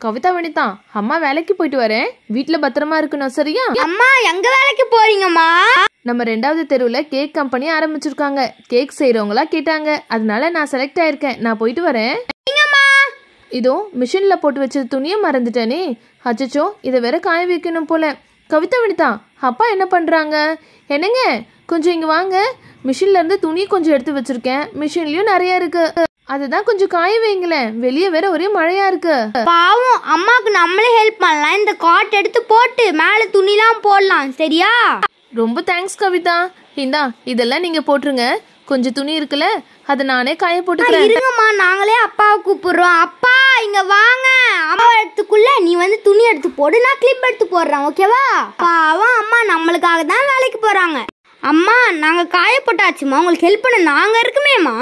கவிதா வனிதா அம்மா வேலைக்கு போயிட்டு வரேன் வீட்ல பத்திரமா இருக்கணும் சரியா அம்மா எங்க வேலைக்கு போறீங்கம்மா நம்ம ரெண்டாவது தெருவில் கேக் கம்பெனி ஆரம்பிச்சிருக்காங்க கேக் செய்கிறவங்களா கேட்டாங்க அதனால நான் செலக்ட் ஆயிருக்கேன் நான் போயிட்டு வரேன் இதோ மிஷினில் போட்டு வச்ச துணியை மறந்துட்டேனே அச்சச்சோ இதை வேற காய வைக்கணும் போல கவிதா வனிதா அப்பா என்ன பண்ணுறாங்க என்னங்க கொஞ்சம் இங்கே வாங்க மிஷின்ல இருந்து துணி கொஞ்சம் எடுத்து வச்சிருக்கேன் மிஷின்லயும் நிறைய இருக்கு அதுதான் கொஞ்சம் காய வைங்களேன் வெளியே வேற ஒரே மழையா இருக்கு பாவம் அம்மாவுக்கு நம்மளே ஹெல்ப் பண்ணலாம் இந்த காட் எடுத்து போட்டு மேலே துணிலாம் போடலாம் சரியா ரொம்ப தேங்க்ஸ் கவிதா இந்தா இதெல்லாம் நீங்க போட்டுருங்க கொஞ்சம் துணி இருக்குல்ல அதை நானே காய போட்டுக்கிறேன் இருங்கம்மா நாங்களே அப்பாவை கூப்பிடுறோம் அப்பா இங்க வாங்க அம்மா இடத்துக்குள்ள நீ வந்து துணி எடுத்து போடு நான் கிளிப் எடுத்து போடுறேன் ஓகேவா பாவம் அம்மா நம்மளுக்காக தான் வேலைக்கு போறாங்க அம்மா நாங்க காய போட்டாச்சுமா உங்களுக்கு ஹெல்ப் பண்ண நாங்க இருக்குமேம்மா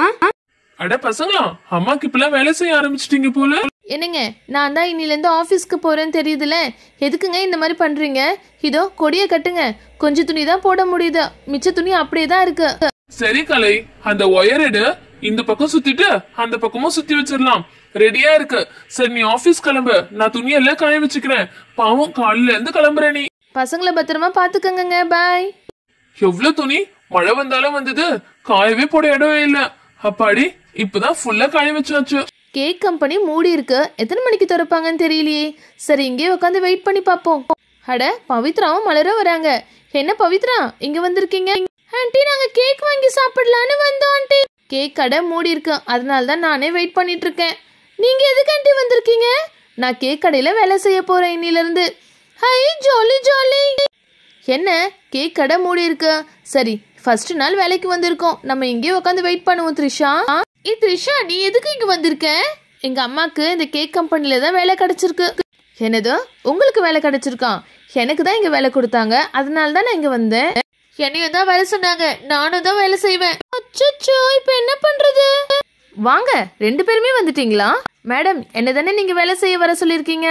அட பசங்களா அம்மாக்கு இப்பெல்லாம் வேலை செய்ய ஆரம்பிச்சிட்டீங்க போல என்னங்க நான் தான் இன்னிலேருந்து ஆஃபீஸ்க்கு போகிறேன்னு தெரியுதுல எதுக்குங்க இந்த மாதிரி பண்ணுறீங்க இதோ கொடியை கட்டுங்க கொஞ்சம் துணி தான் போட முடியுது மிச்ச துணி அப்படியே தான் இருக்கு சரி கலை அந்த ஒயர் எடு இந்த பக்கம் சுத்திட்டு அந்த பக்கமும் சுத்தி வச்சிடலாம் ரெடியா இருக்கு சரி நீ ஆபீஸ் கிளம்பு நான் துணியெல்லாம் காய வச்சுக்கிறேன் பாவம் காலையில இருந்து கிளம்புற நீ பசங்களை பத்திரமா பார்த்துக்கங்கங்க பாய் எவ்வளவு துணி மழை வந்தாலும் வந்தது காயவே போட இடமே இல்ல அப்பாடி இப்பதான் ஃபுல்லா காய வச்சாச்சு கேக் கம்பெனி மூடி இருக்கு எத்தனை மணிக்கு திறப்பாங்கன்னு தெரியலையே சரி இங்கே உட்காந்து வெயிட் பண்ணி பார்ப்போம் அட பவித்ராவும் மலரும் வராங்க என்ன பவித்ரா இங்க வந்திருக்கீங்க ஆண்டி நாங்க கேக் வாங்கி சாப்பிடலான்னு வந்தோம் ஆண்டி கேக் கடை மூடி இருக்கு அதனால தான் நானே வெயிட் பண்ணிட்டு இருக்கேன் நீங்க எதுக்கு ஆண்டி வந்திருக்கீங்க நான் கேக் கடையில வேலை செய்ய போறேன் இன்னில இருந்து ஹை ஜாலி ஜாலி என்ன கேக் கடை மூடி இருக்கு சரி ஃபர்ஸ்ட் நாள் வேலைக்கு வந்திருக்கோம் நம்ம இங்கே உட்காந்து வெயிட் பண்ணுவோம் த்ரிஷா ஏ த்ரிஷா நீ எதுக்கு இங்க வந்திருக்க எங்க அம்மாக்கு இந்த கேக் கம்பெனில தான் வேலை கிடைச்சிருக்கு என்னது உங்களுக்கு வேலை கிடைச்சிருக்கான் எனக்கு தான் இங்க வேலை கொடுத்தாங்க அதனால தான் நான் இங்க வந்தேன் என்னையும் தான் வேலை சொன்னாங்க நானும் தான் வேலை செய்வேன் அச்சச்சோ இப்போ என்ன பண்றது வாங்க ரெண்டு பேருமே வந்துட்டீங்களா மேடம் என்ன தானே நீங்க வேலை செய்ய வர சொல்லியிருக்கீங்க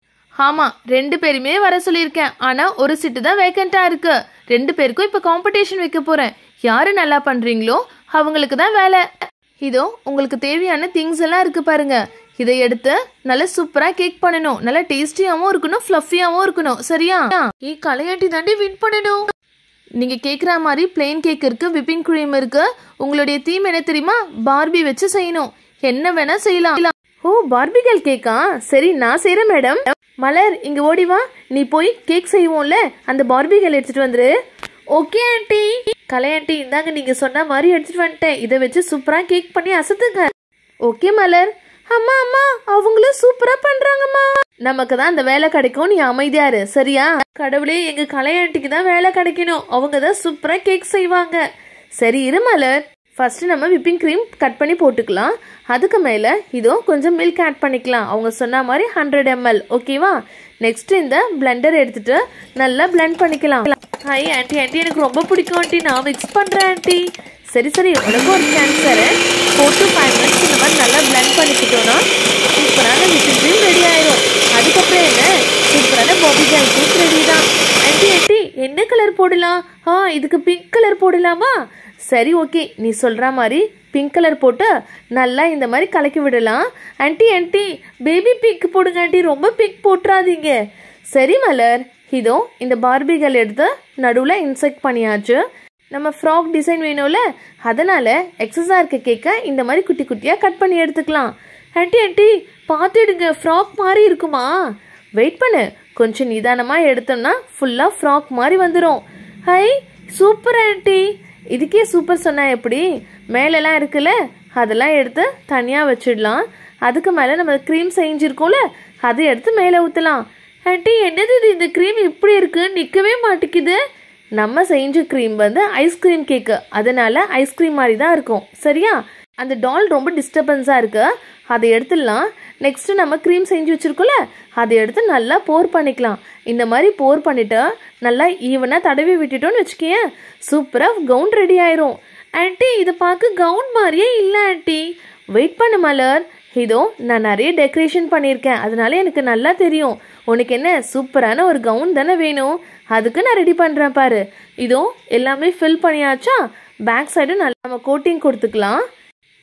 ஆமா ரெண்டு பேருமே வர சொல்லியிருக்கேன் ஆனா ஒரு சீட்டு தான் வேக்கண்டா இருக்கு ரெண்டு பேருக்கும் இப்ப காம்படிஷன் வைக்க போறேன் யாரு நல்லா பண்றீங்களோ அவங்களுக்கு தான் வேலை இதோ உங்களுக்கு தேவையான திங்ஸ் எல்லாம் இருக்கு பாருங்க இதை எடுத்து நல்லா சூப்பரா கேக் பண்ணணும் நல்லா டேஸ்டியாவும் இருக்கணும் ஃப்ளஃபியாவும் இருக்கணும் சரியா ஏ கலையாட்டி தாண்டி வின் பண்ணணும் நீங்க கேக்குற மாதிரி பிளெயின் கேக் இருக்கு விப்பிங் க்ரீம் இருக்கு உங்களுடைய தீம் என்ன தெரியுமா பார்பி வச்சு செய்யணும் என்ன வேணா செய்யலாம் ஓ பார்பிகல் கேக்கா சரி நான் செய்யறேன் மேடம் மலர் இங்க ஓடி வா நீ போய் கேக் செய்வோம்ல அந்த பார்பிகல் எடுத்துட்டு வந்துரு ஓகே ஆண்டி கலை ஆண்டி இந்தாங்க நீங்க சொன்ன மாதிரி எடுத்துட்டு வந்துட்டேன் இதை வச்சு சூப்பரா கேக் பண்ணி அசத்துங்க ஓகே மலர் அம்மா அம்மா அவங்களும் சூப்பரா பண்றாங்கம்மா நமக்கு தான் அந்த வேலை கிடைக்கும் நீ அமைதியா இரு சரியா கடவுளே எங்க கலை ஆண்டிக்கு தான் வேலை கிடைக்கணும் அவங்க தான் சூப்பரா கேக் செய்வாங்க சரி இரு மலர் ஃபர்ஸ்ட் நம்ம விப்பிங் க்ரீம் கட் பண்ணி போட்டுக்கலாம் அதுக்கு மேலே இதோ கொஞ்சம் மில்க் ஆட் பண்ணிக்கலாம் அவங்க சொன்ன மாதிரி ஹண்ட்ரட் எம்எல் ஓகேவா நெக்ஸ்ட் இந்த பிளெண்டர் எடுத்துட்டு நல்லா பிளெண்ட் பண்ணிக்கலாம் ஹை ஆண்டி ஆண்டி எனக்கு ரொம்ப பிடிக்கும் ஆண்டி நான் மிக்ஸ் பண்ணுறேன் ஆண்டி சரி சரி உனக்கு ஒரு சான்ஸ் தரேன் ஃபோர் டு ஃபைவ் மினிட்ஸ் இந்த மாதிரி நல்லா பிளெண்ட் பண்ணிக்கிட்டோன்னா சூப்பரான விப்பிங் க்ரீம் ரெடி ஆயிடும் அதுக்கப்புறம் என்ன சூப்பரான பாபி ஜாய் கேக் ரெடி தான் ஆண்டி ஆண்டி என்ன கலர் போடலாம் ஆ இதுக்கு பிங்க் கலர் போடலாமா சரி ஓகே நீ சொல்கிற மாதிரி பிங்க் கலர் போட்டு நல்லா இந்த மாதிரி கலக்கி விடலாம் ஆண்டி ஆண்டி பேபி பிங்க் போடுங்க ஆண்டி ரொம்ப பிங்க் போட்டுறாதீங்க சரி மலர் இதோ இந்த பார்பிகள் எடுத்து நடுவில் இன்செக்ட் பண்ணியாச்சு நம்ம ஃப்ராக் டிசைன் வேணும்ல அதனால் எக்ஸஸாக இருக்க கேக்கை இந்த மாதிரி குட்டி குட்டியாக கட் பண்ணி எடுத்துக்கலாம் ஆண்டி ஆண்டி பார்த்துடுங்க ஃப்ராக் மாதிரி இருக்குமா வெயிட் பண்ணு கொஞ்சம் நிதானமாக எடுத்தோம்னா ஃபுல்லாக ஃப்ராக் மாதிரி வந்துடும் ஹை சூப்பர் ஆண்டி இதுக்கே சூப்பர் சொன்னா எப்படி மேலெல்லாம் இருக்குல்ல அதெல்லாம் எடுத்து தனியாக வச்சிடலாம் அதுக்கு மேலே நம்ம க்ரீம் செஞ்சுருக்கோம்ல அதை எடுத்து மேலே ஊற்றலாம் ஆண்டி என்னது இது இந்த க்ரீம் இப்படி இருக்கு நிற்கவே மாட்டேங்குது நம்ம செஞ்ச க்ரீம் வந்து ஐஸ்கிரீம் கேக்கு அதனால ஐஸ்கிரீம் மாதிரி தான் இருக்கும் சரியா அந்த டால் ரொம்ப டிஸ்டர்பன்ஸாக இருக்கு அதை எடுத்துடலாம் நெக்ஸ்ட்டு நம்ம க்ரீம் செஞ்சு வச்சுருக்கோம்ல அதை எடுத்து நல்லா போர் பண்ணிக்கலாம் இந்த மாதிரி போர் பண்ணிவிட்டு நல்லா ஈவனாக தடவி விட்டுட்டோன்னு வச்சுக்கேன் சூப்பராக கவுன் ரெடி ஆயிரும் ஆண்டி இதை பார்க்க கவுன் மாதிரியே இல்லை ஆண்டி வெயிட் பண்ணு மலர் இதோ நான் நிறைய டெக்கரேஷன் பண்ணியிருக்கேன் அதனால எனக்கு நல்லா தெரியும் உனக்கு என்ன சூப்பரான ஒரு கவுன் தானே வேணும் அதுக்கு நான் ரெடி பண்ணுறேன் பாரு இதோ எல்லாமே ஃபில் பண்ணியாச்சா பேக் சைடும் நல்லா நம்ம கோட்டிங் கொடுத்துக்கலாம்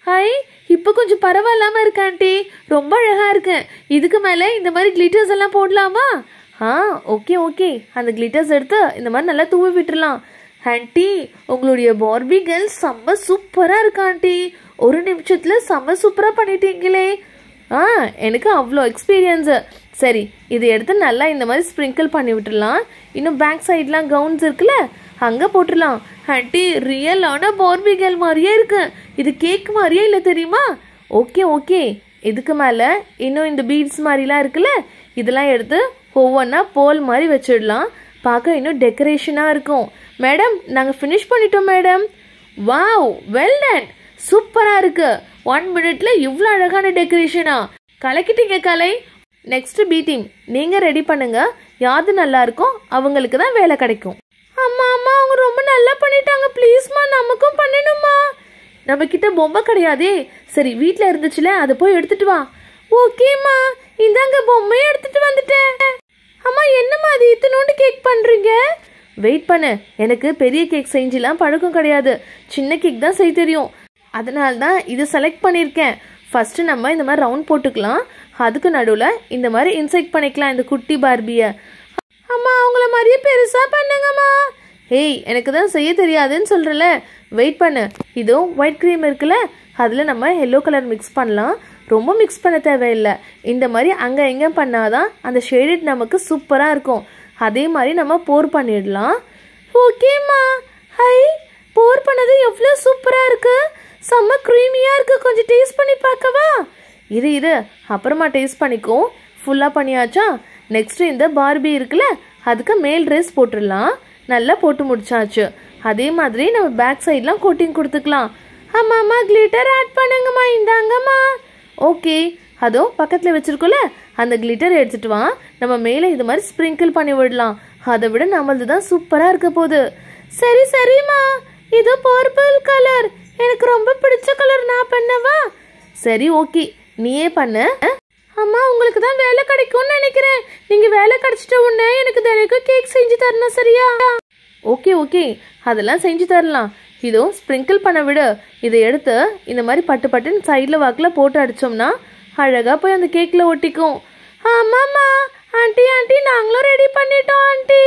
ஹாய் இப்போ கொஞ்சம் பரவாயில்லாம இருக்கு ஆண்டி ரொம்ப அழகா இருக்கு இதுக்கு மேலே இந்த மாதிரி கிளிட்டர்ஸ் எல்லாம் போடலாமா ஆ ஓகே ஓகே அந்த கிளிட்டர்ஸ் எடுத்து இந்த மாதிரி நல்லா தூவி விட்டுறலாம் ஆண்டி உங்களுடைய பார்பி கேர்ள் செம்ம சூப்பராக இருக்கு ஆண்டி ஒரு நிமிஷத்தில் செம்ம சூப்பராக பண்ணிட்டீங்களே ஆ எனக்கு அவ்வளோ எக்ஸ்பீரியன்ஸு சரி இது எடுத்து நல்லா இந்த மாதிரி ஸ்ப்ரிங்கிள் பண்ணி விட்டுடலாம் இன்னும் பேக் சைட்லாம் கவுன்ஸ் இருக்குல்ல அங்கே போட்டுடலாம் ஆண்டி ரியலான பார்பி கேர்ள் மாதிரியே இருக்கு இது கேக் மாதிரியே இல்லை தெரியுமா ஓகே ஓகே இதுக்கு மேலே இன்னும் இந்த பீட்ஸ் மாதிரிலாம் இருக்குல்ல இதெல்லாம் எடுத்து ஒவ்வொன்றா போல் மாதிரி வச்சிடலாம் பார்க்க இன்னும் டெக்கரேஷனாக இருக்கும் மேடம் நாங்கள் ஃபினிஷ் பண்ணிட்டோம் மேடம் வாவ் வெல் டன் சூப்பராக இருக்கு ஒன் மினிட்ல இவ்வளோ அழகான டெக்கரேஷனா கலக்கிட்டீங்க கலை நெக்ஸ்ட் பி டீம் நீங்கள் ரெடி பண்ணுங்க யாரு நல்லா இருக்கோ அவங்களுக்கு தான் வேலை கிடைக்கும் அம்மா அம்மா அவங்க ரொம்ப நல்லா பண்ணிட்டாங்க ப்ளீஸ்மா நமக்கும் பண்ணணுமா நம்ம கிட்ட பொம்மை கிடையாதே சரி வீட்டில் இருந்துச்சுல அதை போய் எடுத்துட்டு வா ஓகேம்மா இந்தாங்க பொம்மையை எடுத்துட்டு வந்துட்டேன் அம்மா என்னம்மா அது இத்தனோண்டு கேக் பண்றீங்க வெயிட் பண்ணு எனக்கு பெரிய கேக் செஞ்சுலாம் பழக்கம் கிடையாது சின்ன கேக் தான் செய்ய தெரியும் அதனால தான் இது செலக்ட் பண்ணியிருக்கேன் ஃபர்ஸ்ட் நம்ம இந்த மாதிரி ரவுண்ட் போட்டுக்கலாம் அதுக்கு நடுவில் இந்த மாதிரி இன்செக்ட் பண்ணிக்கலாம் இந்த குட்டி பார்பியை அம்மா அவங்கள மாதிரியே பெருசா பண்ணுங்கம்மா ஏய் எனக்கு தான் செய்ய தெரியாதுன்னு சொல்றல வெயிட் பண்ணு இதோ ஒயிட் க்ரீம் இருக்குல்ல அதில் நம்ம எல்லோ கலர் மிக்ஸ் பண்ணலாம் ரொம்ப மிக்ஸ் பண்ண தேவையில்லை இந்த மாதிரி அங்கே எங்கே பண்ணாதான் அந்த ஷேடட் நமக்கு சூப்பராக இருக்கும் அதே மாதிரி நம்ம போர் பண்ணிடலாம் ஓகேம்மா ஹை போர் பண்ணது எவ்வளோ சூப்பராக இருக்கு செம்ம க்ரீமியாக இருக்கு கொஞ்சம் டேஸ்ட் பண்ணி பார்க்கவா இரு இரு அப்புறமா டேஸ்ட் பண்ணிக்கோ ஃபுல்லாக பண்ணியாச்சா நெக்ஸ்ட் இந்த பார்பி இருக்குல்ல அதுக்கு மேல் ட்ரெஸ் போட்டுடலாம் நல்லா போட்டு முடிச்சாச்சு அதே மாதிரி நம்ம பேக் சைட்லாம் கோட்டிங் கொடுத்துக்கலாம் ஆமாம்மா கிளிட்டர் ஆட் பண்ணுங்கம்மா இந்தாங்கம்மா ஓகே அதோ பக்கத்தில் வச்சிருக்கோல அந்த கிளிட்டர் எடுத்துட்டு வா நம்ம மேலே இது மாதிரி ஸ்ப்ரிங்கிள் பண்ணி விடலாம் அதை விட நம்மளது தான் சூப்பராக இருக்க போகுது சரி சரிம்மா இது பர்பிள் கலர் எனக்கு ரொம்ப பிடிச்ச கலர் நான் பண்ணவா சரி ஓகே நீயே பண்ணு அம்மா உங்களுக்கு தான் வேலை கிடைக்கும்னு நினைக்கிறேன் நீங்க வேலை கிடைச்சிட்ட உடனே எனக்கு தினைக்கும் கேக் செஞ்சு தரணும் சரியா ஓகே ஓகே அதெல்லாம் செஞ்சு தரலாம் இதோ ஸ்ப்ரிங்கிள் பண்ண விடு இதை எடுத்து இந்த மாதிரி பட்டு பட்டுன்னு சைடில் வாக்கில் போட்டு அடிச்சோம்னா அழகா போய் அந்த கேக்கில் ஒட்டிக்கும் ஆமாம்மா ஆண்டி ஆண்டி நாங்களும் ரெடி பண்ணிட்டோம் ஆண்டி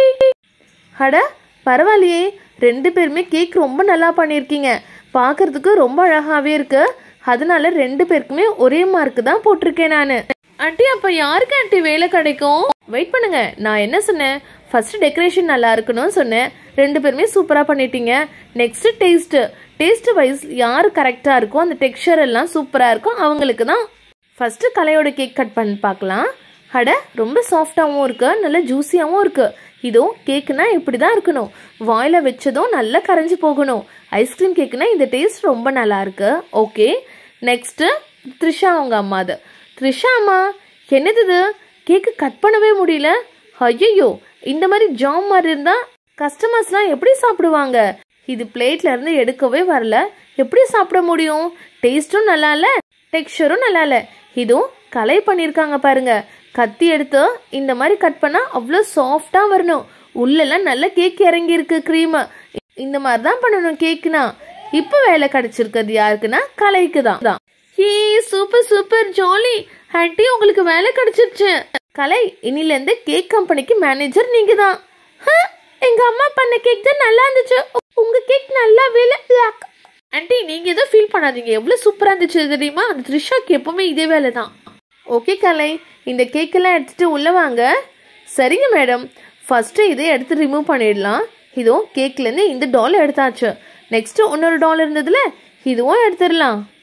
அட பரவாயில்லையே ரெண்டு பேருமே கேக் ரொம்ப நல்லா பண்ணியிருக்கீங்க பார்க்கறதுக்கு ரொம்ப அழகாவே இருக்கு அதனால ரெண்டு பேருக்குமே ஒரே மார்க் தான் போட்டிருக்கேன் நான் ஆண்டி அப்ப யாருக்கு ஆண்டி வேலை கிடைக்கும் வெயிட் பண்ணுங்க நான் என்ன சொன்னேன் ஃபர்ஸ்ட் டெக்கரேஷன் நல்லா இருக்கணும்னு சொன்னேன் ரெண்டு பேருமே சூப்பரா பண்ணிட்டீங்க நெக்ஸ்ட் டேஸ்ட் டேஸ்ட் வைஸ் யார் கரெக்டா இருக்கோ அந்த டெக்ஸ்சர் எல்லாம் சூப்பரா இருக்கும் அவங்களுக்கு தான் ஃபர்ஸ்ட் கலையோட கேக் கட் பண்ணி பார்க்கலாம் அட ரொம்ப சாஃப்டாகவும் இருக்கு நல்ல ஜூஸியாகவும் இருக்கு இதோ கேக்குனா இப்படி தான் இருக்கணும் வாயில வச்சதும் நல்லா கரைஞ்சு போகணும் ஐஸ்கிரீம் கேக்குனா இந்த டேஸ்ட் ரொம்ப நல்லா இருக்கு ஓகே நெக்ஸ்ட் த்ரிஷா அவங்க அம்மா அது த்ரிஷா அம்மா என்னது இது கேக்கு கட் பண்ணவே முடியல ஐயோ இந்த மாதிரி ஜாம் மாதிரி இருந்தா கஸ்டமர்ஸ்லாம் எப்படி சாப்பிடுவாங்க இது பிளேட்ல இருந்து எடுக்கவே வரல எப்படி சாப்பிட முடியும் டேஸ்ட்டும் நல்லா இல்ல டெக்ஸ்சரும் நல்லா இல்ல இதுவும் கலை பண்ணியிருக்காங்க பாருங்க கத்தி எடுத்து இந்த மாதிரி கட் பண்ணா அவ்வளோ சாஃப்டா வரணும் உள்ளெல்லாம் நல்ல கேக் இறங்கி இருக்கு க்ரீம் இந்த மாதிரி தான் பண்ணணும் கேக்குனா இப்போ வேலை கிடைச்சிருக்கிறது யாருக்குன்னா கலைக்கு தான் ஏ சூப்பர் சூப்பர் ஜாலி ஆண்டி உங்களுக்கு வேலை கிடைச்சிருச்சு கலை இன்னில இருந்து கேக் கம்பெனிக்கு மேனேஜர் நீங்க தான் எங்க அம்மா பண்ண கேக் தான் நல்லா இருந்துச்சு உ- உங்க கேக் நல்லா வேலை ஆண்டி நீங்க எதுவும் ஃபீல் பண்ணாதீங்க எவ்வளவு சூப்பரா இருந்துச்சு தெரியுமா அந்த த்ரிஷாக்கு எப்பவுமே இதே வேலை தான் ஓகே கலை இந்த கேக்கெல்லாம் எடுத்துட்டு உள்ள வாங்க சரிங்க மேடம் ஃபர்ஸ்ட் இதை எடுத்து ரிமூவ் பண்ணிடலாம் இதோ கேக்லேருந்து இந்த டால் எடுத்தாச்சு நெக்ஸ்ட் இன்னொரு டால் இருந்ததுல இதுவும் எடுத்துடலாம்